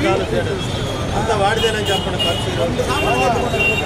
అంత వాడిదేనని చెప్పండి ఖర్చు ఈరోజు.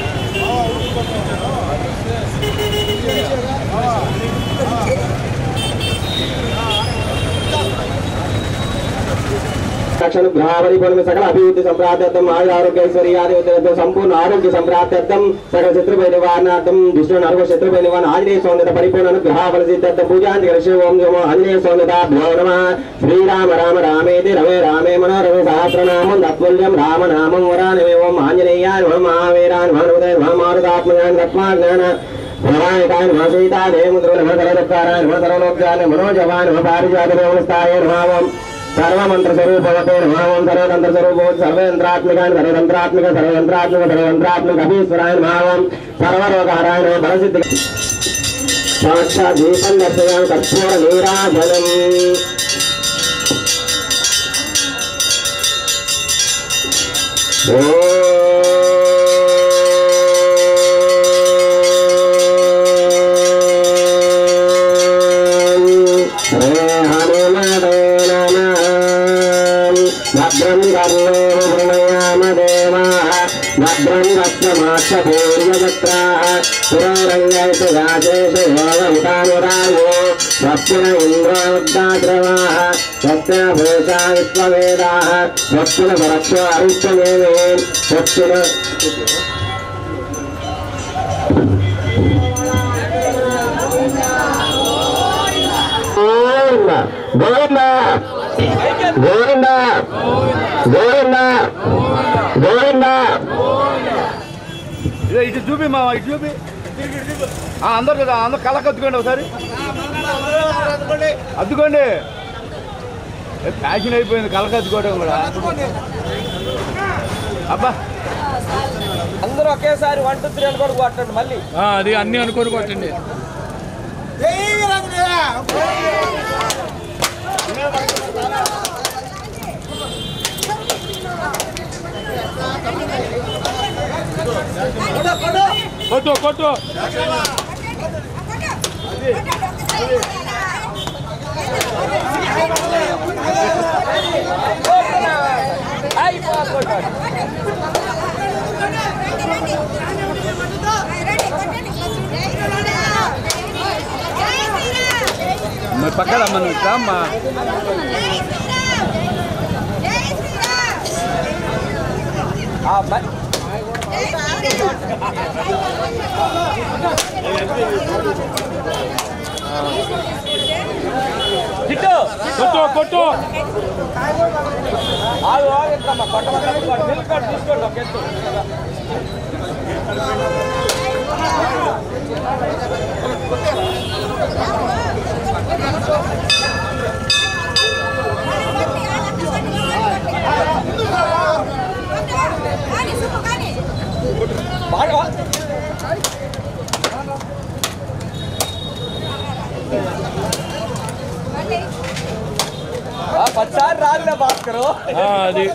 రక్షణుగ్రహావళిపూర్ణ సకల అభివృద్ధి సంప్రాప్త్యర్థం ఆయుర ఆరోగ్యైశ్వర్యాది ఉత్తరత్వం సంపూర్ణ ఆరోగ్య సంప్రాప్త్యర్థం సకల శత్రుపై నివారణార్థం దుష్టు నరక శత్రుపై నివారణ ఆంజనేయ సౌందత పరిపూర్ణ అనుగ్రహాఫల సిద్ధార్థం పూజాంతి కృష్ణ ఓం నమో ఆంజనేయ సౌందతాభ్యో నమ శ్రీరామ రామ రామేతి రమే రామే మనోరమ సహస్రనామం తత్వల్యం రామనామం వరానమే ఓం ఆంజనేయాన్ నమ మహావీరాన్ మహానుదయ మహామారుతాత్మజాన్ తత్వాజ్ఞాన భవానికాయ నమ సీతాదేవి ముద్ర నమ సర్వదత్తారాయ నమ సర్వలోక్యాయ నమ మనోజవాన్ నమ పారిజాత దేవస్థాయ నమావం సర్వమంత్ర స్వరూపవతే నమావం సర్వతంత్ర స్వరూపవతి సర్వయంత్రాత్మికాన్ని సర్వతంత్రాత్మిక సర్వయంత్రాత్మిక సర్వతంత్రాత్మిక అభీశ్వరాయ నమావం సర్వరోగహరాయ నమ బలసిద్ధి సాక్షాత్ దీపం దర్శయామి కర్పూర నీరాజనం భద్రం కర్ణో ప్రణయామదేవా భద్రం రత్నమాక్షపూర్యజత్రా పురోరంగైతు రాజేషు యోగముతానురాయో స్వప్న ఇంద్రోద్దాద్రవా స్వప్న భూషా విశ్వవేదా స్వప్న పరక్ష అరుష్టమేమే స్వప్న గోవింద గోవింద గోవింద గోవింద గోవింద ఇదో ఇటు చూపి మా ఇటు చూపి ఆ, అందరు కదా అందరు కళ్ళకి అద్దుకోండి ఒకసారి అద్దుకోండి ఏ, ఫ్యాషన్ అయిపోయింది కళ్ళకి అద్దుకోవడం కూడా అబ్బా అందరూ ఒకేసారి వన్ టూ త్రీ అని కూడా కొట్టండి మళ్ళీ అది అన్ని అనుకోని కొట్టండి కొట్టు కొట్టు అయిపోతుంది మరి పక్కన మనం అమ్మా ఆ బ- కిట్టు కొట్టు కొట్టు ఆగు ఆగిద్దమ్మా కొట్టమని మిల్క్ కార్డ్ తీసుకోండి ఒక ఎత్తు బాగా ఆ, పచ్చారు రాదులే భాస్కరు అది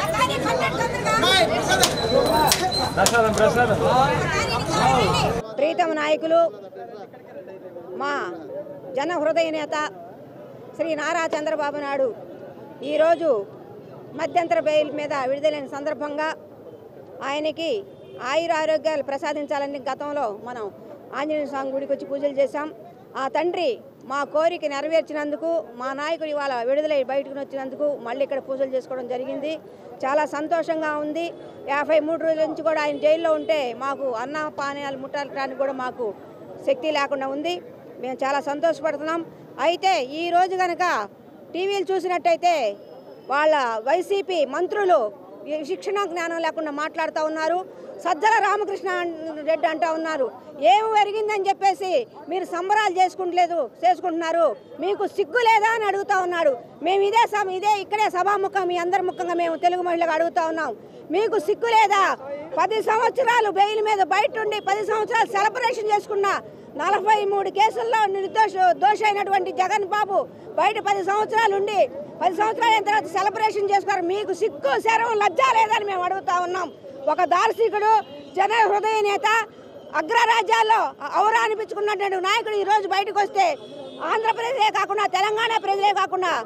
ప్రసాదం ప్రసాదం ప్రీతమ నాయకులు మా జన హృదయ నేత శ్రీ నారా చంద్రబాబు నాయుడు ఈరోజు మధ్యంతర బెయిల్ మీద విడుదలైన సందర్భంగా ఆయనకి ఆయుర ఆరోగ్యాలు ప్రసాదించాలని గతంలో మనం ఆంజనేయ స్వామి గుడికి వచ్చి పూజలు చేశాం ఆ తండ్రి మా కోరిక నెరవేర్చినందుకు మా నాయకుడు ఇవాళ విడుదలై బయటకు వచ్చినందుకు మళ్ళీ ఇక్కడ పూజలు చేసుకోవడం జరిగింది చాలా సంతోషంగా ఉంది యాభై మూడు రోజుల నుంచి కూడా ఆయన జైల్లో ఉంటే మాకు అన్న పానీయాలు ముట్టడానికి కూడా మాకు శక్తి లేకుండా ఉంది మేము చాలా సంతోషపడుతున్నాం అయితే ఈ రోజు కనుక టీవీలు చూసినట్టయితే వాళ్ళ వైసీపీ మంత్రులు ఈ శిక్షణ జ్ఞానం లేకుండా మాట్లాడుతూ ఉన్నారు సజ్జల రామకృష్ణ రెడ్డి అంటూ ఉన్నారు ఏం జరిగిందని చెప్పేసి మీరు సంబరాలు చేసుకుంటలేదు చేసుకుంటున్నారు మీకు సిగ్గు లేదా అని అడుగుతా ఉన్నాడు మేము ఇదే సభ ఇదే ఇక్కడే సభాముఖం మీ అందరి ముఖంగా మేము తెలుగు మహిళగా అడుగుతా ఉన్నాం మీకు సిగ్గు లేదా పది సంవత్సరాలు బెయిల్ మీద బయట ఉండి పది సంవత్సరాలు సెలబ్రేషన్ చేసుకున్న నలభై మూడు కేసుల్లో నిర్దోష దోష అయినటువంటి జగన్ బాబు బయట పది సంవత్సరాలు ఉండి పది సంవత్సరాలు అయిన తర్వాత సెలబ్రేషన్ చేసుకున్నారు మీకు సిగ్గు శరం లజ్జ లేదని మేము అడుగుతా ఉన్నాం ఒక దార్శనికుడు జన హృదయ నేత అగ్రరాజ్యాల్లో ఔరా అనిపించుకున్నటువంటి నాయకుడు ఈ రోజు బయటకు వస్తే ఆంధ్రప్రదేశే కాకుండా తెలంగాణ ప్రజలే కాకుండా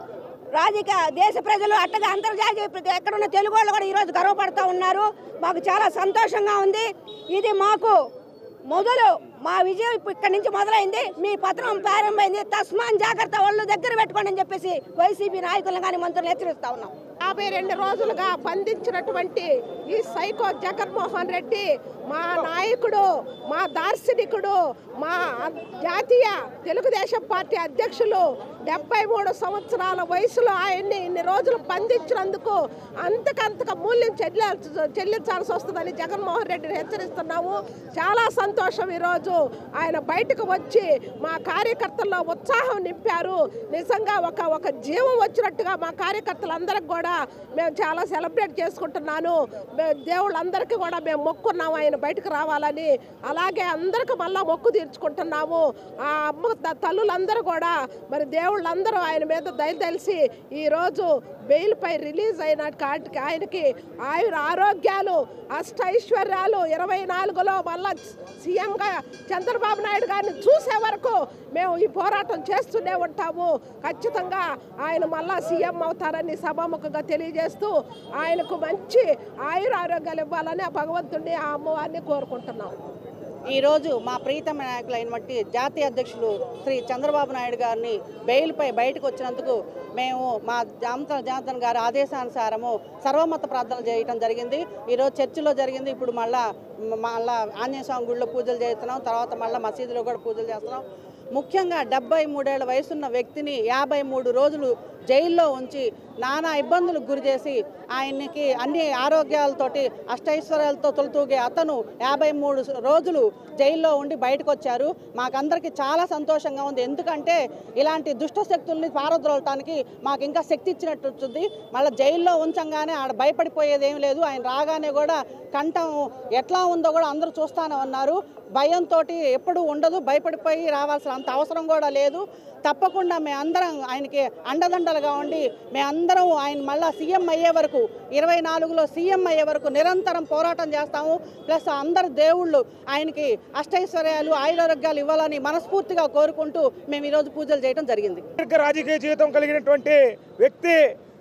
రాజకీయ దేశ ప్రజలు అట్టగా అంతర్జాతీయ ప్ర- ఎక్కడున్న తెలుగు వాళ్ళు కూడా ఈరోజు గర్వపడుతూ ఉన్నారు మాకు చాలా సంతోషంగా ఉంది ఇది మాకు మొదలు మా విజయం ఇప్పుడు ఇక్కడి నుంచి మొదలైంది మీ పత్రం ప్రారంభమైంది తస్మాన్ జాగ్రత్త వాళ్ళు దగ్గర పెట్టుకోండి అని చెప్పేసి వైసీపీ నాయకులను కానీ మంత్రులు హెచ్చరిస్తా ఉన్నాం యాభై రెండు రోజులుగా బంధించినటువంటి ఈ సైకో జగన్మోహన్ రెడ్డి మా నాయకుడు మా దార్శనికుడు మా జాతీయ తెలుగుదేశం పార్టీ అధ్యక్షులు డెబ్బై మూడు సంవత్సరాల వయసులో ఆయన్ని ఇన్ని రోజులు బంధించినందుకు అంతకంతక మూల్యం చెల్లించ చెల్లించాల్సి వస్తుందని జగన్మోహన్ రెడ్డిని హెచ్చరిస్తున్నాము చాలా సంతోషం ఈరోజు ఆయన బయటకు వచ్చి మా కార్యకర్తల్లో ఉత్సాహం నింపారు నిజంగా ఒక ఒక జీవం వచ్చినట్టుగా మా కార్యకర్తలందరికి కూడా మేము చాలా సెలబ్రేట్ చేసుకుంటున్నాను మేము దేవుళ్ళందరికీ కూడా మేము మొక్కున్నాము ఆయన బయటకు రావాలని అలాగే అందరికి మళ్ళా మొక్కు తీర్చుకుంటున్నాము ఆ అమ్మ త- తల్లులందరూ కూడా మరి దేవుళ్ళందరూ ఆయన మీద దయతలిసి ఈరోజు బెయిల్పై రిలీజ్ అయిన కాటికి ఆయనకి ఆయుర ఆరోగ్యాలు అష్టైశ్వర్యాలు ఇరవై నాలుగులో మళ్ళా సీఎంగా చంద్రబాబు నాయుడు గారిని చూసే వరకు మేము ఈ పోరాటం చేస్తూనే ఉంటాము ఖచ్చితంగా ఆయన మళ్ళా సీఎం అవుతారని సభాముఖంగా తెలియజేస్తూ ఆయనకు మంచి ఆయుర ఆరోగ్యాలు ఇవ్వాలని ఆ భగవంతుడిని ఆ అమ్మవారిని కోరుకుంటున్నాం ఈరోజు మా ప్రీతమ నాయకులైనటువంటి జాతీయ అధ్యక్షులు శ్రీ చంద్రబాబు నాయుడు గారిని బెయిల్పై బయటకు వచ్చినందుకు మేము మా జామతల జనార్దన్ గారి ఆదేశానుసారము సర్వమత ప్రార్థన చేయటం జరిగింది ఈరోజు చర్చిలో జరిగింది ఇప్పుడు మళ్ళా మళ్ళా ఆంజనేయ స్వామి గుడిలో పూజలు చేస్తున్నాం తర్వాత మళ్ళీ మసీదులో కూడా పూజలు చేస్తున్నాం ముఖ్యంగా డెబ్బై మూడేళ్ల వయసున్న వ్యక్తిని యాభై మూడు రోజులు జైల్లో ఉంచి నానా ఇబ్బందులకు గురి చేసి ఆయనకి అన్ని ఆరోగ్యాలతోటి అష్టైశ్వర్యాలతో తొలతూగే అతను యాభై మూడు రోజులు జైల్లో ఉండి బయటకు వచ్చారు మాకందరికీ చాలా సంతోషంగా ఉంది ఎందుకంటే ఇలాంటి దుష్ట శక్తుల్ని పారద్రోలటానికి మాకు ఇంకా శక్తి ఇచ్చినట్టు ఉంటుంది మళ్ళీ జైల్లో ఉంచంగానే ఆడ భయపడిపోయేది ఏం లేదు ఆయన రాగానే కూడా కంఠం ఎట్లా ఉందో కూడా అందరూ చూస్తానే ఉన్నారు భయంతో ఎప్పుడు ఉండదు భయపడిపోయి రావాల్సిన అంత అవసరం కూడా లేదు తప్పకుండా మేమందరం ఆయనకి అండదండలుగా ఉండి మేమందరం ఆయన మళ్ళా సీఎం అయ్యే వరకు ఇరవై నాలుగులో సీఎం అయ్యే వరకు నిరంతరం పోరాటం చేస్తాము ప్లస్ అందరు దేవుళ్ళు ఆయనకి అష్టైశ్వర్యాలు ఆయురారోగ్యాలు ఇవ్వాలని మనస్ఫూర్తిగా కోరుకుంటూ మేము ఈరోజు పూజలు చేయడం జరిగింది దీర్ఘ రాజకీయ జీవితం కలిగినటువంటి వ్యక్తి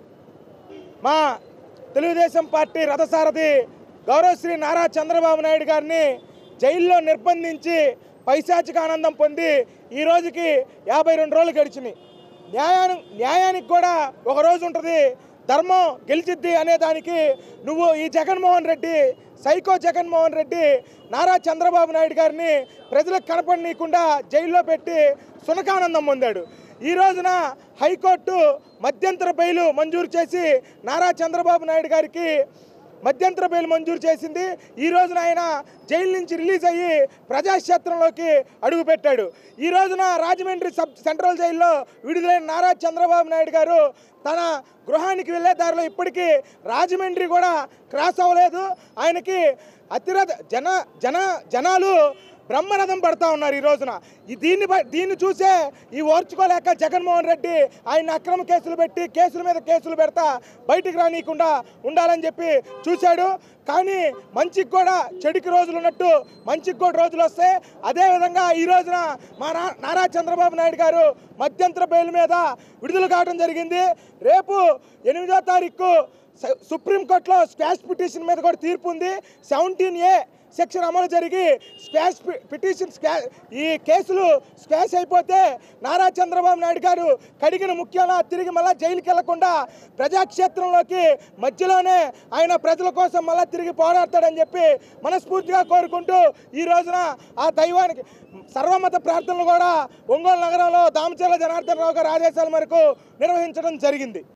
మా తెలుగుదేశం పార్టీ రథసారథి గౌరవశ్రీ నారా చంద్రబాబు నాయుడు గారిని జైల్లో నిర్బంధించి పైశాచిక ఆనందం పొంది ఈ రోజుకి యాభై రెండు రోజులు గడిచినాయి న్యాయాన్ని న్యాయానికి కూడా ఒక రోజు ఉంటుంది ధర్మం గెలిచిద్ది అనే దానికి నువ్వు ఈ జగన్మోహన్ రెడ్డి సైకో జగన్మోహన్ రెడ్డి నారా చంద్రబాబు నాయుడు గారిని ప్రజలకు కనపడనీయకుండా జైల్లో పెట్టి సునకానందం పొందాడు ఈ రోజున హైకోర్టు మధ్యంతర బెయిల్ మంజూరు చేసి నారా చంద్రబాబు నాయుడు గారికి మధ్యంతర బెయిల్ మంజూరు చేసింది ఈ రోజున ఆయన జైలు నుంచి రిలీజ్ అయ్యి ప్రజాక్షేత్రంలోకి అడుగుపెట్టాడు ఈ రోజున రాజమండ్రి సబ్ సెంట్రల్ జైల్లో విడుదలైన నారా చంద్రబాబు నాయుడు గారు తన గృహానికి వెళ్ళే దారిలో ఇప్పటికీ రాజమండ్రి కూడా క్రాస్ అవ్వలేదు ఆయనకి అతిరథ జన జన జనాలు బ్రహ్మరథం పడతా ఉన్నారు ఈ రోజున ఈ దీన్ని బ- దీన్ని చూసే ఈ ఓర్చుకోలేక జగన్మోహన్ రెడ్డి ఆయన అక్రమ కేసులు పెట్టి కేసుల మీద కేసులు పెడతా బయటికి రానియకుండా ఉండాలని చెప్పి చూశాడు కానీ మంచికి కూడా చెడుకి రోజులు ఉన్నట్టు మంచికి కూడా రోజులు వస్తాయి అదేవిధంగా ఈ రోజున మా నా- నారా చంద్రబాబు నాయుడు గారు మధ్యంతర బెయిల్ మీద విడుదల కావడం జరిగింది రేపు ఎనిమిదో తారీఖు స- సుప్రీంకోర్టులో స్క్వాష్ పిటిషన్ మీద కూడా తీర్పు ఉంది సెవెంటీన్ ఏ సెక్షన్ అమలు జరిగి స్క్వాష్ పి- పిటిషన్ స్క్వా ఈ కేసులు స్క్వాష్ అయిపోతే నారా చంద్రబాబు నాయుడు గారు కడిగిన ముఖ్యంగా తిరిగి మళ్ళా జైలుకి వెళ్లకుండా ప్రజాక్షేత్రంలోకి మధ్యలోనే ఆయన ప్రజల కోసం మళ్ళా తిరిగి పోరాడతాడని చెప్పి మనస్ఫూర్తిగా కోరుకుంటూ ఈ రోజున ఆ దైవానికి సర్వమత ప్రార్థనలు కూడా ఒంగోలు నగరంలో దామచర్ల జనార్దన్ రావు గారి ఆదేశాల మేరకు నిర్వహించడం జరిగింది